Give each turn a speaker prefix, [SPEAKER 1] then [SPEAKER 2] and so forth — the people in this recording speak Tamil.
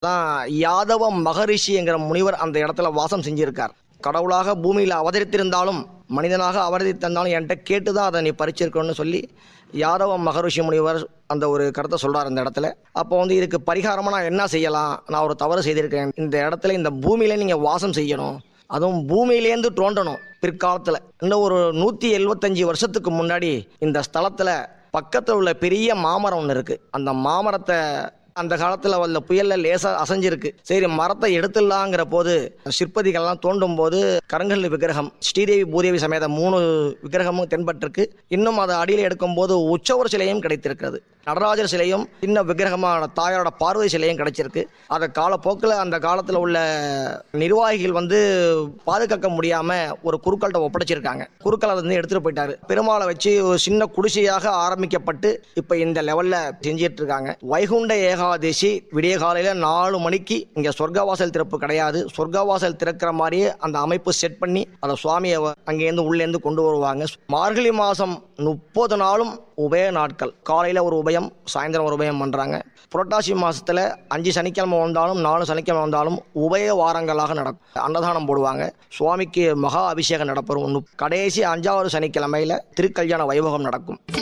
[SPEAKER 1] தான் யாதவ மகரிஷிங்கிற முனிவர் அந்த இடத்துல வாசம் செஞ்சிருக்கார் கடவுளாக பூமியில் அவதரித்திருந்தாலும் மனிதனாக அவதரித்திருந்தாலும் என்கிட்ட கேட்டு தான் அதை நீ பறிச்சிருக்கணும்னு சொல்லி யாதவ மகரிஷி முனிவர் அந்த ஒரு கருத்தை சொல்றார் அந்த இடத்துல அப்போ வந்து இதுக்கு பரிகாரமாக நான் என்ன செய்யலாம் நான் ஒரு தவறு செய்திருக்கேன் இந்த இடத்துல இந்த பூமியில நீங்கள் வாசம் செய்யணும் அதுவும் பூமியிலேருந்து தோண்டணும் பிற்காலத்தில் இன்னும் ஒரு நூற்றி எழுபத்தஞ்சி வருஷத்துக்கு முன்னாடி இந்த ஸ்தலத்தில் பக்கத்தில் உள்ள பெரிய மாமரம் ஒன்று இருக்குது அந்த மாமரத்தை அந்த காலத்தில் வந்த புயலில் லேசாக அசைஞ்சிருக்கு சரி மரத்தை எடுத்துடலாங்கிற போது சிற்பதிகள்லாம் தோண்டும் போது கருங்கல் விக்கிரகம் ஸ்ரீதேவி பூதேவி சமேத மூணு விக்கிரகமும் தென்பட்டிருக்கு இன்னும் அதை அடியில் எடுக்கும்போது உற்சவர் சிலையும் கிடைத்திருக்கிறது நடராஜர் சிலையும் சின்ன விக்கிரகமான தாயாரோட பார்வதி சிலையும் கிடைச்சிருக்கு அதை காலப்போக்கில் அந்த காலத்தில் உள்ள நிர்வாகிகள் வந்து பாதுகாக்க முடியாமல் ஒரு குருக்கள்கிட்ட ஒப்படைச்சிருக்காங்க குருக்கள் அதை வந்து எடுத்துகிட்டு போயிட்டாரு பெருமாளை வச்சு ஒரு சின்ன குடிசையாக ஆரம்பிக்கப்பட்டு இப்போ இந்த லெவலில் செஞ்சிட்டு இருக்காங்க வைகுண்ட ஏகாதசி விடிய காலையில் நாலு மணிக்கு இங்கே சொர்க்கவாசல் திறப்பு கிடையாது சொர்க்கவாசல் திறக்கிற மாதிரியே அந்த அமைப்பு செட் பண்ணி அதை சுவாமியை வ- அங்கேருந்து உள்ளேருந்து கொண்டு வருவாங்க மார்கழி மாதம் முப்பது நாளும் உபய நாட்கள் காலையில் ஒரு உபயம் சாயந்தரம் ஒரு உபயம் பண்ணுறாங்க புரட்டாசி மாதத்தில் அஞ்சு சனிக்கிழமை வந்தாலும் நாலு சனிக்கிழமை வந்தாலும் உபய வாரங்களாக நடக்கும் அன்னதானம் போடுவாங்க சுவாமிக்கு மகா அபிஷேகம் நடப்பெறும் கடைசி அஞ்சாவது சனிக்கிழமையில் திருக்கல்யாண வைபவம் நடக்கும்